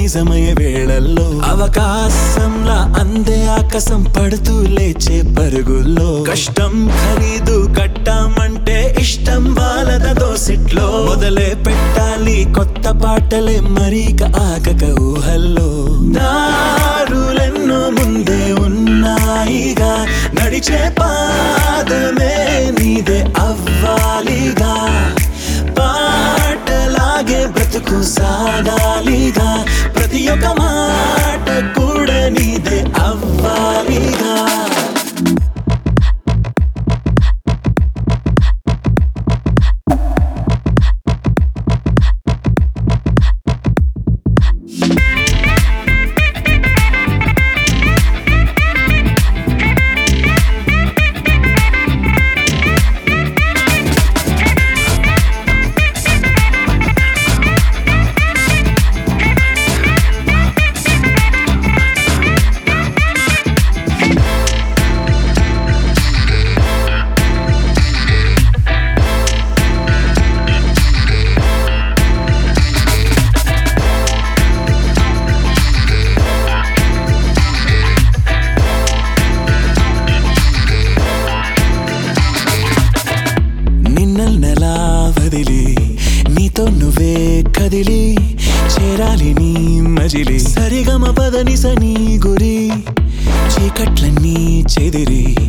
నిజమయ్యే వేళల్లో అవకాశంలా అందే ఆకాశం పడుతూ లేచే పరుగుల్లో కష్టం ఖరీదు కట్టామంటే ఇష్టం వాళ్ళద దోసిట్లో మొదలే పెట్టాలి కొత్త పాటలే మరీక ఆగక ఊహల్లో దారులెన్నో ముందే ఉన్నాయిగా నడిచే పాదమే నీదే అవ్వాలిగా పాటలాగే బ్రతుకు సాగాలిగా ప్రతి ఒక్క మాట కూడా నీదే అవ్వాలిగా నిన్నెలా వదిలి నీతో నువ్వే కదిలి చేరాలి నీ మజిలి సరిగమ పదని సని గురి చీకట్లన్నీ చెదిరి